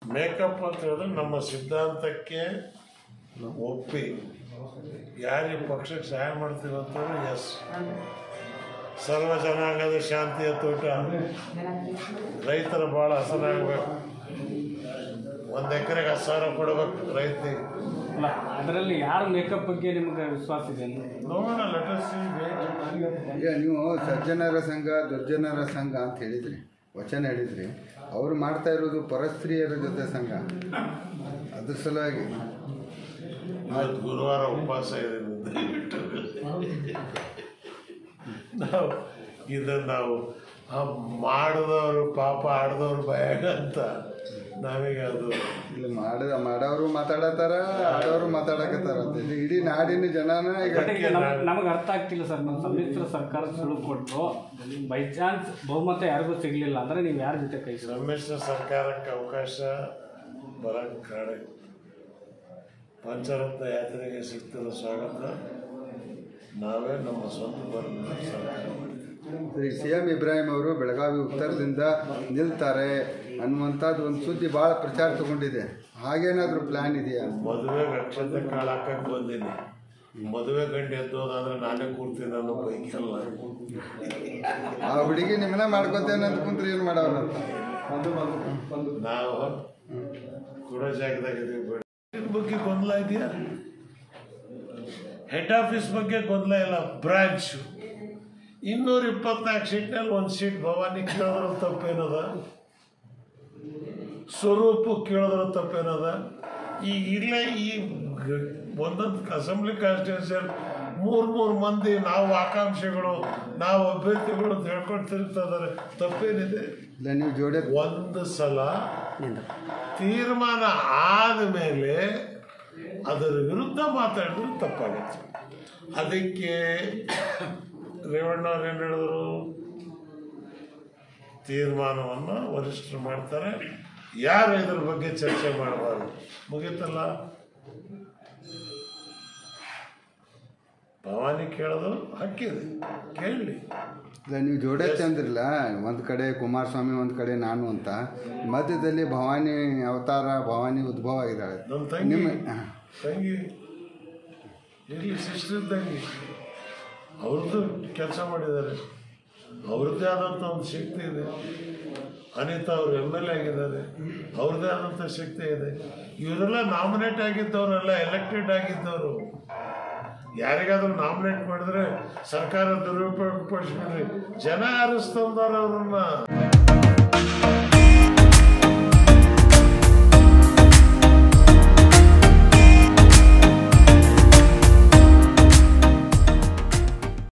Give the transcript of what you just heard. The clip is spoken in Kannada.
ಮೇಕಪ್ ಅಂತ ಹೇಳಿದ್ರೆ ನಮ್ಮ ಸಿದ್ಧಾಂತಕ್ಕೆ ಒಪ್ಪಿ ಯಾರು ಈ ಪಕ್ಷಕ್ಕೆ ಸಹಾಯ ಮಾಡ್ತೀವಿ ಅಂತಂದ್ರೆ ಎಸ್ ಸರ್ವ ಜನಾಂಗದ ಶಾಂತಿಯ ತೋಟ ರೈತರು ಭಾಳ ಹಸನಾಗಬೇಕು ಒಂದು ಎಕರೆಗೆ ಹತ್ತು ಸಾವಿರ ಕೊಡ್ಬೇಕು ರೈತನಿಗೆ ಅಲ್ಲ ಅದರಲ್ಲಿ ಯಾರ ಮೇಕಪ್ ಬಗ್ಗೆ ನಿಮ್ಗೆ ವಿಶ್ವಾಸ ಇದೆ ಅಂತ? ನೋಡೋಣ ಲೆಟಸ್ ಈಗ ನೀವು ಸಜ್ಜನರ ಸಂಘ ದುರ್ಜನರ ಸಂಘ ಅಂತ ಹೇಳಿದ್ರಿ ವಚನ ಹೇಳಿದ್ರಿ ಅವರು ಮಾಡ್ತಾ ಇರೋದು ಪರಸ್ತ್ರೀಯರ ಜೊತೆ ಸಂಘ ಅದ್ರ ಸಲುವಾಗಿ ಇವತ್ತು ಗುರುವಾರ ಉಪವಾಸ ಇದ್ದೀನಿ ದಯವಿಟ್ಟು ನಾವು ಇದನ್ನು ನಾವು ಆ ಮಾಡಿದವರು ಪಾಪ ಆಡ್ದವ್ರು ಭಯಾಗ ಅಂತ ನಾವೀಗ ಅದು ಇಲ್ಲಿ ಮಾಡ ಮಾಡೋರು ಮಾತಾಡತ್ತಾರ ಆಡೋರು ಮಾತಾಡಕತ್ತಾರ ಅಂತ ಇಲ್ಲಿ ಇಡೀ ನಾಡಿನ ಜನನ ಈಗ ಜೊತೆಗೆ ನಮ್- ನಮಗೆ ಅರ್ಥ ಆಗ್ತಿಲ್ಲ ಸರ್ ನಮ್ಮ ಸಮ್ಮಿಶ್ರ ಸರ್ಕಾರ ಸುಳ್ಳು ಕೊಟ್ಟರು ಬೈ ಚಾನ್ಸ್ ಬಹುಮತ ಯಾರಿಗೂ ಸಿಗಲಿಲ್ಲ ಅಂದರೆ ನೀವು ಯಾರ ಜೊತೆ ಕೈ ಸೇರೋದು? ಸಮ್ಮಿಶ್ರ ಸರ್ಕಾರಕ್ಕೆ ಅವಕಾಶ ಬರಕ್ಕೆ ಕಾರಣ ಪಂಚರತ್ನ ಯಾತ್ರೆಗೆ ಸಿಗ್ತಿರೋ ಸ್ವಾಗತ ನಾವೇ ನಮ್ಮ ಸ್ವಂತ ಬರೋದನ್ನ ಸರ್ಕಾರ ಮಾಡ್ತೀವಿ ಸಿ ಎಂ ಇಬ್ರಾಹಿಂ ಅವರು ಬೆಳಗಾವಿ ಉತ್ತರದಿಂದ ನಿಲ್ತಾರೆ ಅನ್ನುವಂಥದ್ದು ಒಂದು ಸುದ್ದಿ ಭಾಳ ಪ್ರಚಾರ ತಗೊಂಡಿದೆ ಹಾಗೇನಾದರೂ ಪ್ಲ್ಯಾನ್ ಇದೆಯಾ ಮದುವೆಗೆ ಅಕ್ಷತೆ ಕಾಳು ಹಾಕಕ್ಕೆ ಬಂದೀನಿ ಮದುವೆ ಗಂಟೆ ಎದ್ದು ಹೋದಾದ್ರೆ ನಾನೇ ಕೂರ್ತೀನಿ ಅನ್ನೋ ಬೈಕಲ್ಲ ಆ ಹುಡುಗಿ ನಿಮ್ಮನ್ನ ಮಾಡ್ಕೋತೇನೆ ಅಂತ ಕುಂತ್ರೆ ಏನು ಮಾಡೋರಂತ ನಾವು ಕೊಡೋ ಜಾಗದಾಗ ಇದೀವಿ ಬಿಡಿ ಇದ್ರ ಬಗ್ಗೆ ಗೊಂದಲ ಇದೆಯಾ ಹೆಡ್ ಆಫೀಸ್ ಬಗ್ಗೆ ಗೊಂದಲ ಇಲ್ಲ ಬ್ರಾಂಚ್ ಇನ್ನೂರ ಇಪ್ಪತ್ನಾಲ್ಕು ಸೀಟ್ನಲ್ಲಿ ಒಂದು ಸೀಟ್ ಭವಾನಿ ಕೇಳಿದ್ರೆ ತಪ್ಪೇನದ ಸ್ವರೂಪ ಕೇಳಿದ್ರೆ ತಪ್ಪೇನದ ಈ ಇಲ್ಲೇ ಈ ಗ- ಒಂದೊಂದು ಅಸೆಂಬ್ಲಿ ಕಾನ್ಸ್ಟಿಟ್ಯೂನ್ಸಿಯಲ್ಲಿ ಮೂರು ಮೂರು ಮಂದಿ ನಾವು ಆಕಾಂಕ್ಷಿಗಳು ನಾವು ಅಭ್ಯರ್ಥಿಗಳು ಅಂತ ಹೇಳ್ಕೊಂಡು ತಿರುಗ್ತಾ ಇದ್ದಾರೆ ತಪ್ಪೇನಿದೆ ಇಲ್ಲ ನೀವು ಜೋಡಿ ಒಂದು ಸಲ ತೀರ್ಮಾನ ಆದಮೇಲೆ ಅದರ ವಿರುದ್ಧ ಮಾತಾಡಿದ್ರೆ ತಪ್ಪಾಗುತ್ತೆ ಅದಕ್ಕೆ ರೇವಣ್ಣವ್ರು ಏನು ಹೇಳಿದ್ರು ತೀರ್ಮಾನವನ್ನು ವರಿಷ್ಠರು ಮಾಡ್ತಾರೆ ಯಾರು ಇದ್ರ ಬಗ್ಗೆ ಚರ್ಚೆ ಮಾಡಬಾರ್ದು ಮುಗೀತಲ್ಲ ಭವಾನಿ ಕೇಳೋದು ಹಕ್ಕಿದೆ ಕೇಳಲಿ ಇಲ್ಲ ನೀವು ಜೋಡತ್ತೆ ಅಂದ್ರಲ್ಲ ಒಂದು ಕಡೆ ಕುಮಾರಸ್ವಾಮಿ ಒಂದು ಕಡೆ ನಾನು ಅಂತ ಮಧ್ಯದಲ್ಲಿ ಭವಾನಿ ಅವತಾರ ಭವಾನಿ ಉದ್ಭವ ಆಗಿದ್ದಾಳೆ ನಮ್ಮ ತಂಗಿ ನಿಮ್ಮ ತಂಗಿ ಇರಲಿ ಸಿಸ್ಟರ್ ತಂಗಿ ಅವ್ರದ್ದು ಕೆಲಸ ಮಾಡಿದ್ದಾರೆ ಅವ್ರದ್ದೇ ಆದಂಥ ಒಂದು ಶಕ್ತಿ ಇದೆ ಅನಿತಾ ಅವರು ಎಮ್ ಎಲ್ ಎ ಆಗಿದ್ದಾರೆ ಅವ್ರದ್ದೇ ಆದಂಥ ಶಕ್ತಿ ಇದೆ ಇವರೆಲ್ಲ ನಾಮಿನೇಟ್ ಆಗಿದ್ದವರೆಲ್ಲ ಎಲೆಕ್ಟೆಡ್ ಆಗಿದ್ದವರು ಯಾರಿಗಾದ್ರೂ ನಾಮಿನೇಟ್ ಮಾಡಿದ್ರೆ ಸರ್ಕಾರ ದುರುಪಯೋಗ ಪಡಿಸ್ಬಿಡ್ರಿ ಜನ ಆರಿಸ್ತಂದವ್ರು ಅವ್ರನ್ನ